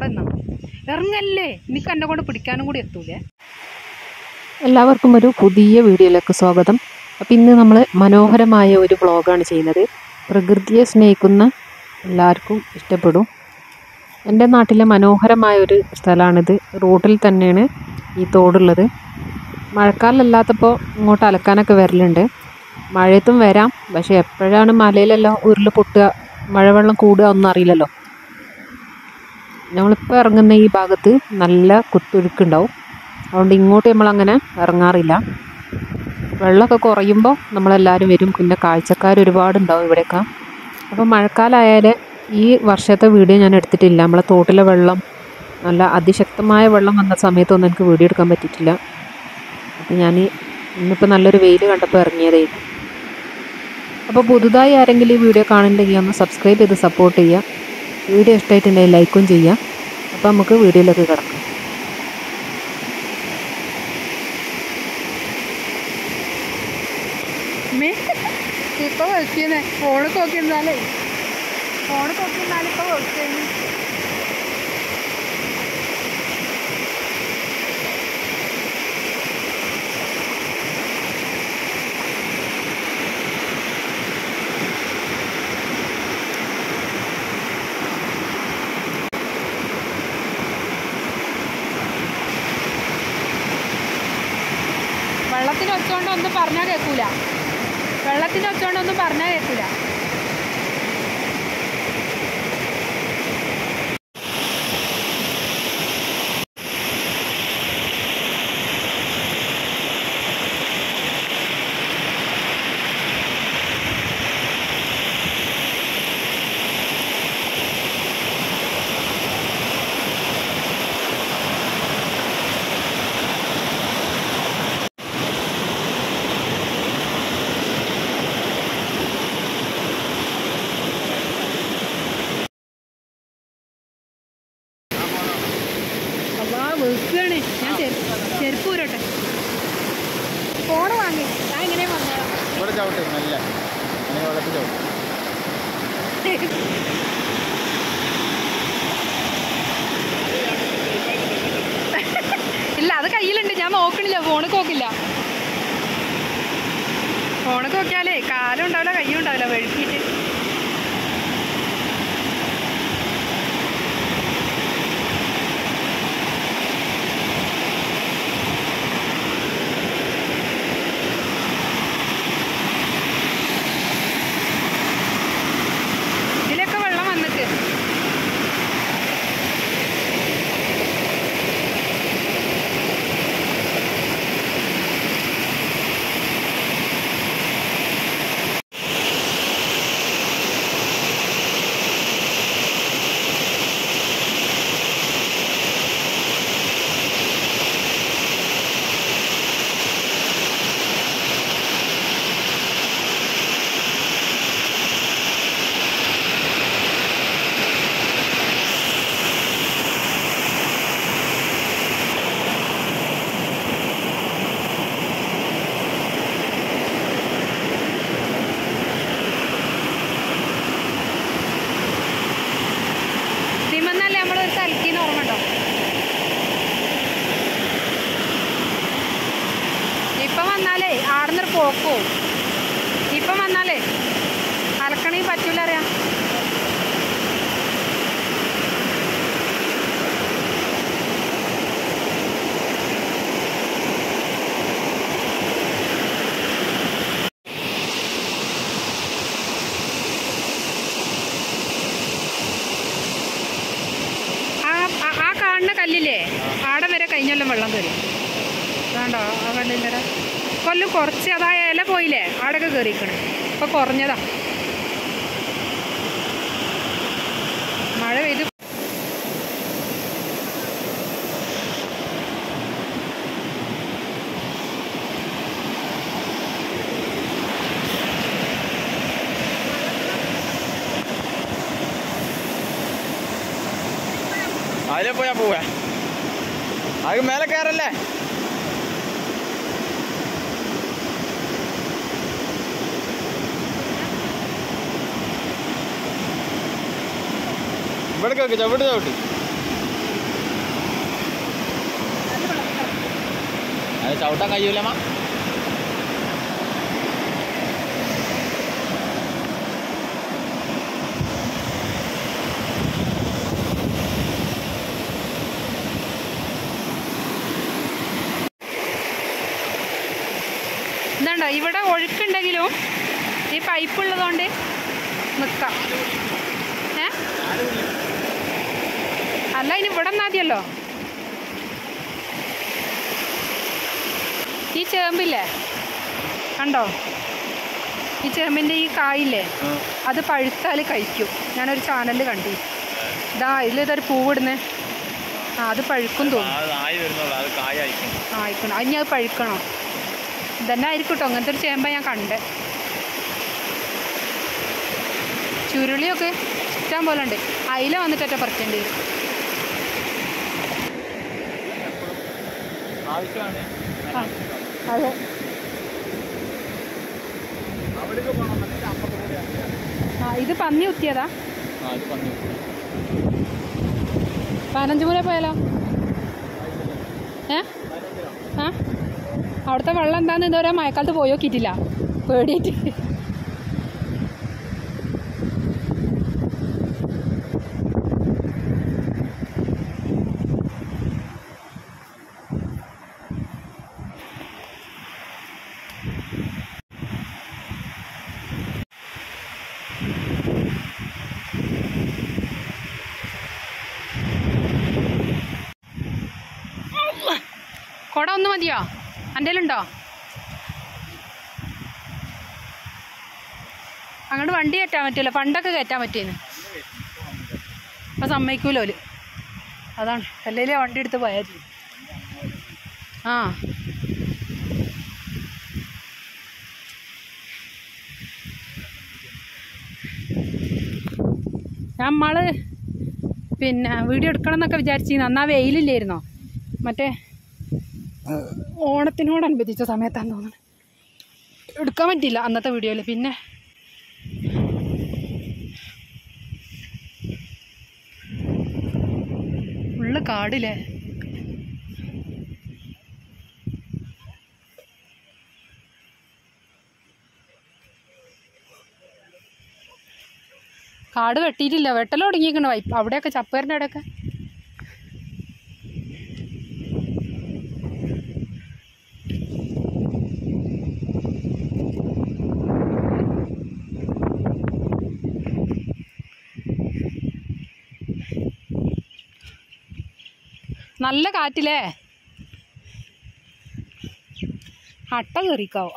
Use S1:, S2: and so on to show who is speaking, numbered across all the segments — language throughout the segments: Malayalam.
S1: അവിടെ നിന്നാ ഇറങ്ങല്ലേ എനിക്ക് എന്നെ കൊണ്ട് പിടിക്കാനും കൂടി എത്തൂലേ
S2: എല്ലാവർക്കും ഒരു പുതിയ വീഡിയോയിലേക്ക് സ്വാഗതം അപ്പോൾ ഇന്ന് നമ്മൾ മനോഹരമായ ഒരു വ്ളോഗാണ് ചെയ്യുന്നത് പ്രകൃതിയെ സ്നേഹിക്കുന്ന എല്ലാവർക്കും ഇഷ്ടപ്പെടും എൻ്റെ നാട്ടിലെ മനോഹരമായ ഒരു സ്ഥലമാണിത് റോഡിൽ തന്നെയാണ് ഈ തോടുള്ളത് മഴക്കാലമല്ലാത്തപ്പോൾ ഇങ്ങോട്ട് അലക്കാനൊക്കെ വരലുണ്ട് മഴയത്തും വരാം പക്ഷേ എപ്പോഴാണ് മലയിലെല്ലാം ഉരുൾ പൊട്ടുക മഴവെള്ളം കൂടുക ഒന്നും അറിയില്ലല്ലോ നമ്മളിപ്പോൾ ഇറങ്ങുന്ന ഈ ഭാഗത്ത് നല്ല കുത്തൊഴുക്കുണ്ടാവും അതുകൊണ്ട് ഇങ്ങോട്ട് നമ്മളങ്ങനെ ഇറങ്ങാറില്ല വെള്ളമൊക്കെ കുറയുമ്പോൾ നമ്മളെല്ലാവരും വരും പിന്നെ കാഴ്ചക്കാർ ഒരുപാടുണ്ടാവും ഇവിടെയൊക്കെ അപ്പോൾ മഴക്കാലമായാൽ ഈ വർഷത്തെ വീഡിയോ ഞാൻ എടുത്തിട്ടില്ല നമ്മളെ തോട്ടിലെ വെള്ളം നല്ല അതിശക്തമായ വെള്ളം വന്ന സമയത്തൊന്നും എനിക്ക് വീഡിയോ എടുക്കാൻ പറ്റിയിട്ടില്ല അപ്പോൾ ഞാൻ ഇന്നിപ്പോൾ നല്ലൊരു വെയിൽ കണ്ടപ്പോൾ ഇറങ്ങിയതേ അപ്പോൾ പുതുതായി ആരെങ്കിലും ഈ വീഡിയോ കാണുന്നുണ്ടെങ്കിൽ ഒന്ന് സബ്സ്ക്രൈബ് ചെയ്ത് സപ്പോർട്ട് ചെയ്യുക വീഡിയോ ഇഷ്ടമായിട്ടുണ്ടെങ്കിൽ ലൈക്കും ചെയ്യുക അപ്പോൾ നമുക്ക് വീഡിയോയിലേക്ക് കിടക്കാം
S1: മേ ഇപ്പൊ വെക്കുന്നേ ഫോണ് നോക്കി നിന്നാലേ ഫോണ് നോക്കി നിന്നാലും ഇപ്പൊ വെക്കുന്നു വെള്ളത്തിന് ഒച്ചോണ്ട് ഒന്നും പറഞ്ഞാൽ കേൾക്കൂല വെള്ളത്തിന് ഒച്ചോണ്ട് ഒന്നും പറഞ്ഞാൽ കേൾക്കൂല അല്ലാ വെക്കുകയാണ് ഞാൻ ചെരുപ്പ് ചെരുപ്പ് ഊരട്ടെ ഫോണ് വാങ്ങി ഞാൻ ഇങ്ങനെ വന്നോളാം
S3: ഇവിടെ ചവിട്ട് നല്ല അങ്ങനെ വെള്ളത്തിൽ ചവിട്ട്
S1: ഇല്ല അത് കയ്യിലുണ്ട് ഞാൻ നോക്കണില്ല ഫോണ് നോക്കില്ല ഫോണ് നോക്കിയാലേ കാലും ഉണ്ടാവില്ല കയ്യും ഉണ്ടാവില്ല വെഴുക്കിയിട്ട് ഇതിലൊക്കെ വെള്ളം വന്നിട്ട് തിമന്നല്ലേ നമ്മളൊരു തലക്കീന്ന് ഓർമ്മ ഉണ്ടോ ഇപ്പം വന്നാലേ ആടുന്നൊരു പോക്കോ ഇപ്പം വന്നാലേ അലക്കണമെങ്കിൽ പറ്റൂല അറിയാം ആ ആ- ആ കാണുന്ന കല്ലില്ലേ ആടെ വരെ കഴിഞ്ഞൊല്ലം വെള്ളം തരും വേണ്ടോ ആ കല്ലിൻ്റെ കൊല്ലം കുറച്ച് അതാ ഇല പോയില്ലേ ആടൊക്കെ കയറിക്കണ് ഇപ്പൊ കുറഞ്ഞതാ മഴ പെയ്ത്
S3: അതിലെ പോയാ പോവാ അത് മേലെ കയറല്ലേ ഇവിടെ കേൾക്ക് ചവിട്ട് ചവിട്ട് അത് ചവിട്ടാൻ കഴിയൂലമ്മ
S1: ഇതുണ്ടോ ഇവിടെ ഒഴുക്കുണ്ടെങ്കിലും ഈ പൈപ്പ് ഉള്ളതുകൊണ്ട് നിൽക്കാം ഏ അല്ല ഇനി ഇവിടെ മതിയല്ലോ ഈ ചേമ്പില്ലേ കണ്ടോ ഈ ചേമ്പിൻ്റെ ഈ കായില്ലേ അത് പഴുത്താൽ കഴിക്കും ഞാനൊരു ചാനലിൽ കണ്ടു ഇതാ ഇതിലിതൊരു പൂവിടുന്നേ ആ അത് പഴുക്കും തോന്നുന്നു
S3: അത് ആയി വരുന്നുള്ളൂ അത് കായായിരിക്കും
S1: ആ ആയിക്കണം അതിന് അത് പഴുക്കണോ ഇതന്നെ ആയിരിക്കും കേട്ടോ അങ്ങനത്തെ ഒരു ചേമ്പ ഞാൻ കണ്ടേ ചുരുളിയൊക്കെ ഇഷ്ടം പോലെ ഉണ്ട് അയില വന്നിട്ടൊക്കെ പറിക്കേണ്ടി വരും
S3: ആവശ്യമാണ്
S1: ആ അതെ
S3: അവിടേക്ക് പോകണം എന്നിട്ട് അപ്പുറത്ത് കൂടെ
S1: ആ ഇത് പന്നി കുത്തിയതാ
S3: ആ അത് പറഞ്ഞു
S1: പതിനഞ്ച് മൂല പോയാലോ ഏ ആ അവിടുത്തെ വെള്ളം എന്താന്ന് ഇതുവരെ മഴക്കാലത്ത് പോയി നോക്കിയിട്ടില്ല പേടിയിട്ട് കുട ഒന്ന് മതിയോ എൻ്റെ ഉണ്ടോ അങ്ങോട്ട് വണ്ടി കയറ്റാൻ പറ്റില്ല പണ്ടൊക്കെ കയറ്റാൻ പറ്റിയെന്ന് അപ്പം സമ്മതിക്കൂലോ ഓല് അതാണ് അല്ലെങ്കിൽ വണ്ടി എടുത്ത് പോയാൽ മതി. ആ നമ്മൾ പിന്നെ വീഡിയോ എടുക്കണം എന്നൊക്കെ വിചാരിച്ചിരുന്നു അന്നാ വെയിലില്ലായിരുന്നോ മറ്റേ ഓണത്തിനോടനുബന്ധിച്ച സമയത്താന്ന് തോന്നുന്നു എടുക്കാൻ പറ്റിയില്ല അന്നത്തെ വീഡിയോയിൽ പിന്നെ ഫുള്ള് കാടില്ലേ കാട് വെട്ടിയിട്ടില്ല വെട്ടൽ തുടങ്ങിയിരിക്കണ വൈപ്പ് അവിടെയൊക്കെ ചപ്പേറിൻ്റെ അവിടെയൊക്കെ നല്ല കാറ്റില്ലേ അട്ട കയറിക്കാവോ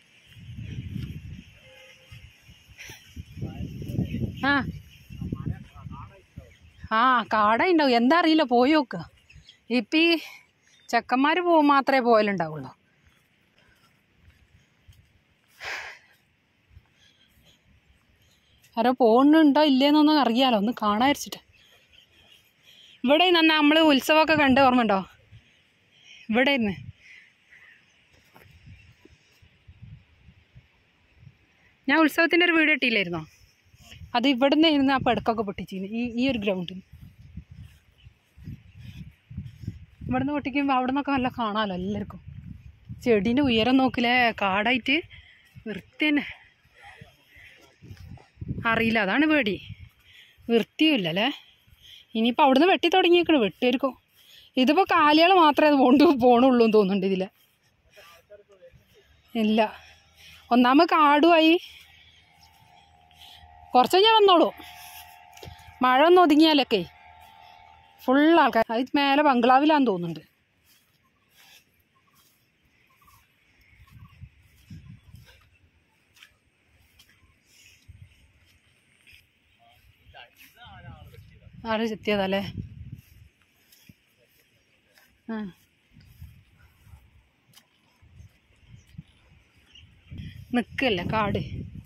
S1: ആ ആ കാട ഉണ്ടാവും എന്താ അറിയില്ല പോയി നോക്കുക ഇപ്പം ഈ ചെക്കന്മാർ പോ മാത്രമേ പോയാലുണ്ടാവുള്ളൂ ആരോ പോകുന്നുണ്ടോ ഇല്ലേന്നൊന്നും അറിയാലോ ഒന്ന് കാണാതിരിച്ചിട്ട് ഇവിടെ നന്നാ നമ്മൾ ഉത്സവമൊക്കെ കണ്ട് ഓർമ്മയുണ്ടോ ഇവിടെ ഇരുന്ന് ഞാൻ ഉത്സവത്തിൻ്റെ ഒരു വീഡിയോ ഇട്ടില്ലായിരുന്നോ അത് ഇവിടുന്ന് ഇരുന്ന് ആ പടക്കമൊക്കെ പൊട്ടിച്ചിരുന്നു ഈ ഈ ഒരു ഗ്രൗണ്ടിൽ ഇവിടുന്ന് പൊട്ടിക്കുമ്പോൾ അവിടെ നിന്നൊക്കെ നല്ല കാണാമല്ലോ എല്ലാവർക്കും ചെടീൻ്റെ ഉയരം നോക്കില്ലേ കാടായിട്ട് വൃത്തി തന്നെ അറിയില്ല അതാണ് പേടി വൃത്തിയുമില്ല അല്ലേ ഇനിയിപ്പോൾ അവിടുന്ന് വെട്ടി തുടങ്ങിയേക്കണ് വെട്ടിയിരിക്കും ഇതിപ്പോൾ കാലികൾ മാത്രമേ അത് കൊണ്ട് പോണുള്ളൂ എന്ന് തോന്നുന്നുണ്ട് ഇതിൽ ഇല്ല ഒന്നാമത് കാടുമായി കുറച്ച് ഞാൻ വന്നോളൂ മഴ ഒന്ന് ഒതുങ്ങിയാലൊക്കെ ഫുൾ ആൾക്കാർ അത് മേലെ ബംഗ്ലാവിലാന്ന് തോന്നുന്നുണ്ട് ആര് ചെത്തിയതല്ലേ ആ നിൽക്കല്ലേ കാട്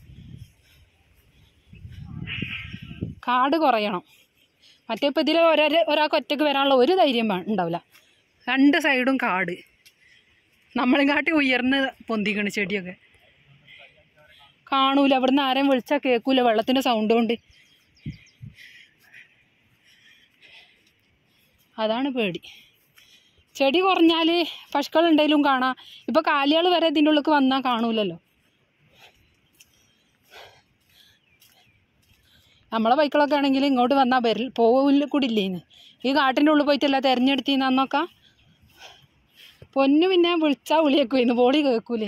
S1: കാട് കുറയണം മറ്റേ ഇപ്പം ഇതിൽ ഒരേ ഒരാൾക്ക് ഒറ്റയ്ക്ക് വരാനുള്ള ഒരു ധൈര്യം വേ- ഉണ്ടാവില്ല രണ്ട് സൈഡും കാട് നമ്മളും കാട്ടി ഉയർന്ന് പൊന്തിക്കണ് ചെടിയൊക്കെ കാണൂല അവിടുന്ന് ആരെയും വിളിച്ചാൽ കേൾക്കൂല വെള്ളത്തിൻ്റെ സൗണ്ട് കൊണ്ട് അതാണ് പേടി ചെടി കുറഞ്ഞാൽ പശുക്കൾ ഉണ്ടെങ്കിലും കാണാം ഇപ്പോൾ കാലികൾ വരെ ഇതിൻ്റെ ഉള്ളിൽ വന്നാൽ കാണൂലല്ലോ നമ്മളെ ബൈക്കുകളൊക്കെ ആണെങ്കിൽ ഇങ്ങോട്ട് വന്നാൽ വരില്ല പോവില്ല കൂടി ഇല്ലേന്ന് ഈ കാട്ടിൻ്റെ ഉള്ളിൽ പോയിട്ടല്ല തിരഞ്ഞെടുത്തിന്ന് അന്നൊക്കെ പൊന്നു പിന്നെ വിളിച്ചാൽ വിളിയേക്കുമായിരുന്നു ബോഡി കേൾക്കൂലേ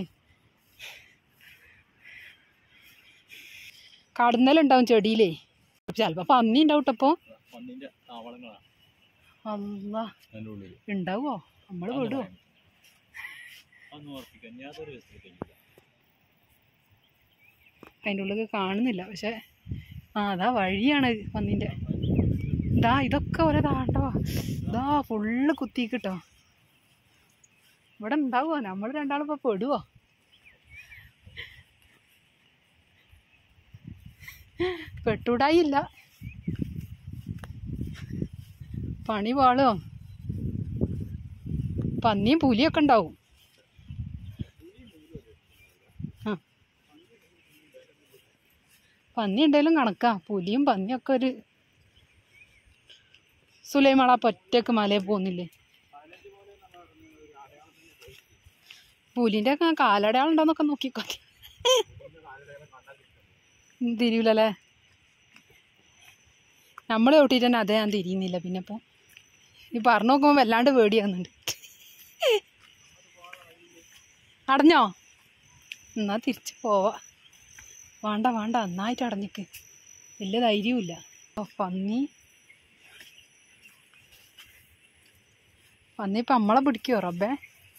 S1: കടന്നലുണ്ടാവും ചെടിയിലേ ചിലപ്പോൾ പന്നി ഉണ്ടാവും കേട്ടപ്പോൾ
S3: പന്നിന്റെ താവളങ്ങളാണ്
S1: അല്ലാ
S3: അതിൻ്റെ ഉള്ളിൽ
S1: ഉണ്ടാവോ നമ്മൾ വിടുവോ
S3: അതൊന്നും ഉറപ്പിക്കാൻ യാതൊരു വിധത്തിൽ കഴിയില്ല
S1: അതിൻ്റെ ഉള്ളിൽ കാണുന്നില്ല പക്ഷെ ആ അതാ വഴിയാണ് പന്നിൻ്റെ ഇതാ ഇതൊക്കെ ഓരോ താണ്ടോ ഇതാ ഫുള്ള് കുത്തിക്കിട്ടോ ഇവിടെ ഉണ്ടാവുമോ നമ്മൾ രണ്ടാളും ഇപ്പോൾ പെടുവോ പെട്ടൂടായില്ല പണി പാളോ പന്നിയും പുലിയൊക്കെ ഉണ്ടാവും ആ പന്നി ഉണ്ടെങ്കിലും കണക്കാ പുലിയും പന്നിയൊക്കെ ഒരു സുലൈമാള ഒറ്റക്ക് മലയിൽ പോകുന്നില്ലേ പുലിൻ്റെ ഒക്കെ കാലടയാളുണ്ടോന്നൊക്കെ നോക്കിക്കോ ഉം, തിരിയൂലല്ലേ നമ്മൾ ചവിട്ടിയിട്ട് തന്നെ അതേ ഞാൻ തിരിയുന്നില്ല പിന്നെ ഇപ്പോൾ ഈ പറഞ്ഞു നോക്കുമ്പോൾ വല്ലാണ്ട് പേടിയാകുന്നുണ്ട് അടഞ്ഞോ എന്നാ തിരിച്ചു പോവാ വേണ്ട വേണ്ട നന്നായിട്ട് അടഞ്ഞിക്ക് വലിയ ധൈര്യമില്ല ഓ പന്നി പന്നി ഇപ്പം നമ്മളെ പിടിക്കുമോ റബ്ബേ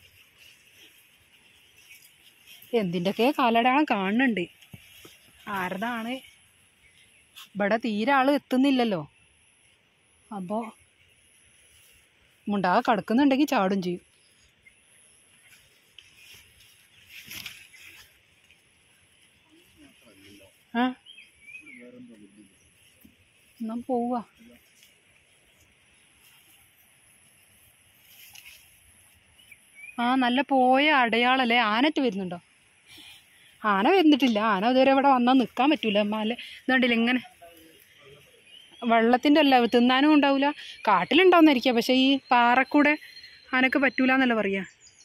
S1: എന്തിൻ്റെയൊക്കെ കാലടയാളം കാണുന്നുണ്ട് ആരതാണ് ഇവിടെ തീരെ ആൾ എത്തുന്നില്ലല്ലോ അപ്പോൾ മുണ്ടാകെ കിടക്കുന്നുണ്ടെങ്കിൽ ചാടും ചെയ്യും ആ എന്നാ പോവാ ആ നല്ല പോയ അടയാളല്ലേ ആനറ്റ് വരുന്നുണ്ടോ ആന വരുന്നിട്ടില്ല ആന ഇതുവരെ ഇവിടെ വന്നാൽ നിൽക്കാൻ പറ്റൂല മല ഇതുണ്ടല്ലോ ഇങ്ങനെ വെള്ളത്തിൻ്റെ അല്ല തിന്നാനും ഉണ്ടാവില്ല കാട്ടിലുണ്ടാവുന്നായിരിക്കാം പക്ഷേ ഈ പാറക്കൂടെ ആനക്ക് പറ്റൂല എന്നല്ല പറയാ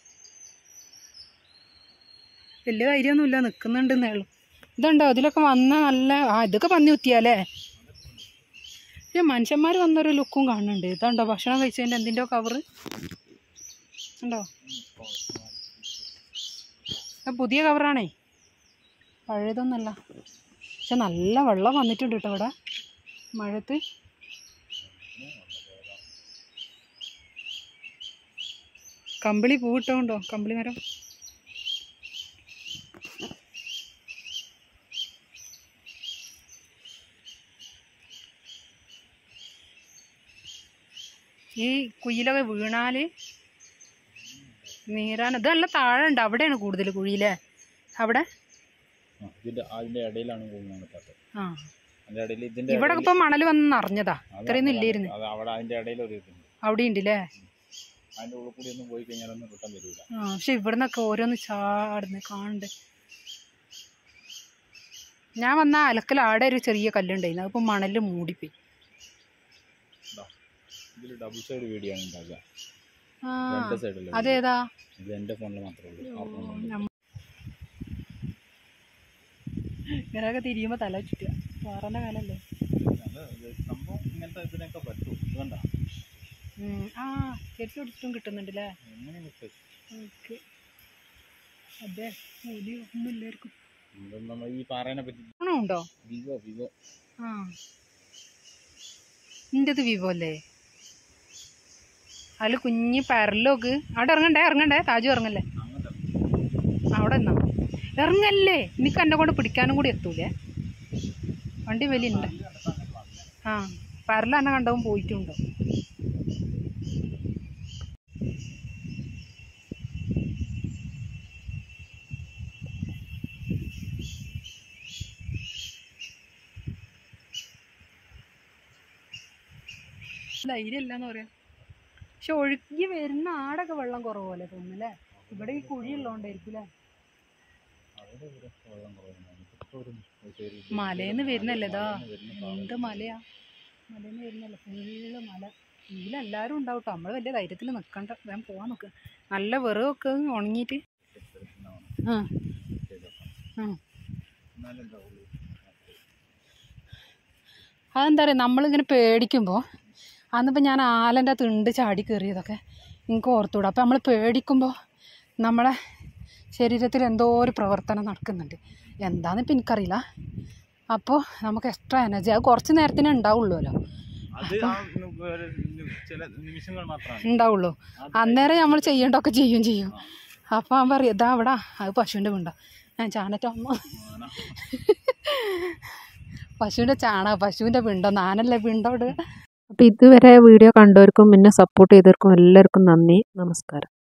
S1: വലിയ ധൈര്യമൊന്നുമില്ല നിൽക്കുന്നുണ്ടെന്നേ ഉള്ളൂ ഇതുണ്ടോ ഇതിലൊക്കെ വന്ന നല്ല ആ ഇതൊക്കെ പന്നി കുത്തിയാലേ പക്ഷേ മനുഷ്യന്മാർ വന്നൊരു ലുക്കും കാണുന്നുണ്ട് ഇതുണ്ടോ ഭക്ഷണം കഴിച്ചതിൻ്റെ എന്തിൻ്റെയോ കവറ് ഉണ്ടോ ഇത് പുതിയ കവറാണേ പഴയതൊന്നല്ല പക്ഷെ നല്ല വെള്ളം വന്നിട്ടുണ്ട് കേട്ടോ ഇവിടെ മഴത്ത് കമ്പിളി പൂവിട്ടോണ്ടോ കമ്പിളി മരം ഈ കുയിലൊക്കെ വീണാൽ നീരാൻ ഇത് നല്ല താഴെ ഉണ്ട് അവിടെയാണ് കൂടുതൽ കുഴിയില്ലേ അവിടെ
S3: ആ, ഇതിന്റെ അതിന്റെ ഇടയിലാണ് പോകുന്നത് പറ്റാത്തത്
S1: ആ
S3: അതിന്റെ ഇടയിൽ ഇതിന്റെ
S1: ഇവിടെ ഇപ്പം മണൽ വന്ന് നിറഞ്ഞതാ ഇത്രയൊന്നും ഇല്ലായിരുന്നു
S3: അത് അവിടെ അതിന്റെ ഇടയിൽ ഒരു ഇതുണ്ട്
S1: അവിടെ ഉണ്ടല്ലേ
S3: അതിന്റെ ഉള്ളിൽ കൂടി ഒന്നും പോയി കഴിഞ്ഞാലൊന്നും കിട്ടാൻ വരില്ല
S1: ആ പക്ഷെ ഇവിടുന്നൊക്കെ ഓരോന്ന് ചാടുന്നു കാണണ്ട് ഞാൻ വന്ന അലക്കൽ ആടെ ഒരു ചെറിയ കല്ലുണ്ടായിരുന്നു അതിപ്പോൾ മണലിൽ മൂടിപ്പോയി
S3: ഇതിൽ ഡബിൾ സൈഡ് വീഡിയോ ആണ് ഉണ്ടാകുക
S1: ആ
S3: രണ്ട് സൈഡിൽ
S1: അതേതാ
S3: ഇത് എന്റെ ഫോണിൽ മാത്രമേ ഉള്ളൂ ആ ഫോണിൽ
S1: നമ്മ- ഇങ്ങനെയൊക്കെ തിരിയുമ്പോൾ തല ചുറ്റുക വേറെ കാലല്ലേ
S3: സംഭവം ഇങ്ങനത്തെ ഇതിനൊക്കെ പറ്റും ഇതുകൊണ്ടാ
S1: ഉം. ആ ചെരുപ്പ് പിടിച്ചിട്ടും കിട്ടുന്നുണ്ടല്ലേ
S3: എങ്ങനെ കിട്ടും
S1: ഓക്കെ അതെ മൂലി ഒന്നുമില്ലായിരിക്കും
S3: ഇതൊന്നും നമ്മൾ ഈ പാറേനെ പറ്റി
S1: ആണോ ഉണ്ടോ
S3: വിവോ വിവോ
S1: ആ നിൻ്റെത് വിവോ അല്ലേ അതിൽ കുഞ്ഞ് പരലോക്ക് അവിടെ ഇറങ്ങണ്ടേ ഇറങ്ങണ്ടേ താജു ഇറങ്ങല്ലേ
S3: അങ്ങനത്തെ
S1: അവിടെ നിന്നാ ഇറങ്ങല്ലേ എനിക്ക് എന്നെ കൊണ്ട് പിടിക്കാനും കൂടി എത്തൂലേ വണ്ടി വലിയുണ്ട് ആ പരല എന്നെ കണ്ടവും പോയിട്ടുണ്ടോ ധൈര്യമില്ല എന്ന് പറയാം പക്ഷെ ഒഴുകി വരുന്ന ആടൊക്കെ വെള്ളം കുറവ് പോലെ തോന്നുന്നല്ലേ ഇവിടെ ഈ കുഴി ഉള്ളതുകൊണ്ടായിരിക്കും അല്ലേ
S3: അവിടെ ഇവിടെ വെള്ളം കുറവുണ്ടാവും ഇപ്പൊ ഒരു സൈഡിൽ
S1: മലയിന്ന് വരുന്നല്ലേ ഇതാ
S3: മലയിന്ന് വരുന്ന
S1: എന്ത് മലയാ മലയിന്ന് വരുന്നല്ലേ ഫുള്ള് മല ഇതിലെല്ലാവരും ഉണ്ടാവും കേട്ടോ നമ്മൾ വലിയ ധൈര്യത്തിൽ നിൽക്കണ്ട വേഗം പോകാൻ നിൽക്കുക നല്ല വിറകൊക്കെ ഉണങ്ങിയിട്ട് ആ ആ അതെന്താ പറയുക നമ്മളിങ്ങനെ പേടിക്കുമ്പോൾ അന്നിപ്പോൾ ഞാൻ ആലൻ്റെ തിണ്ട് ചാടി കയറിയതൊക്കെ എനിക്ക് ഓർത്തുകൂടാ അപ്പോൾ നമ്മൾ പേടിക്കുമ്പോൾ നമ്മളെ ശരീരത്തിൽ എന്തോ ഒരു പ്രവർത്തനം നടക്കുന്നുണ്ട് എന്താണെന്ന് ഇപ്പം എനിക്കറിയില്ല അപ്പോൾ നമുക്ക് എക്സ്ട്രാ എനർജി അത് കുറച്ച് നേരത്തിനേ ഉണ്ടാവുള്ളൂല്ലോ
S3: അത് ആ ഒരു ചില നിമിഷങ്ങൾ മാത്രമാണ്
S1: ഉണ്ടാവുള്ളൂ അന്നേരം നമ്മൾ ചെയ്യേണ്ടതൊക്കെ ചെയ്യും ചെയ്യും അപ്പോൾ അവൻ പറയും ഇതാ അവിടെ അത് പശുവിൻ്റെ വീണ്ട ഞാൻ ചാണറ്റ അമ്മ പശുവിൻ്റെ ചാണ പശുവിൻ്റെ പിണ്ടോ നാനല്ലേ പിണ്ടോ അവിടെ
S2: അപ്പോൾ ഇതുവരെ വീഡിയോ കണ്ടവർക്കും പിന്നെ സപ്പോർട്ട് ചെയ്തവർക്കും എല്ലാവർക്കും നന്ദി നമസ്കാരം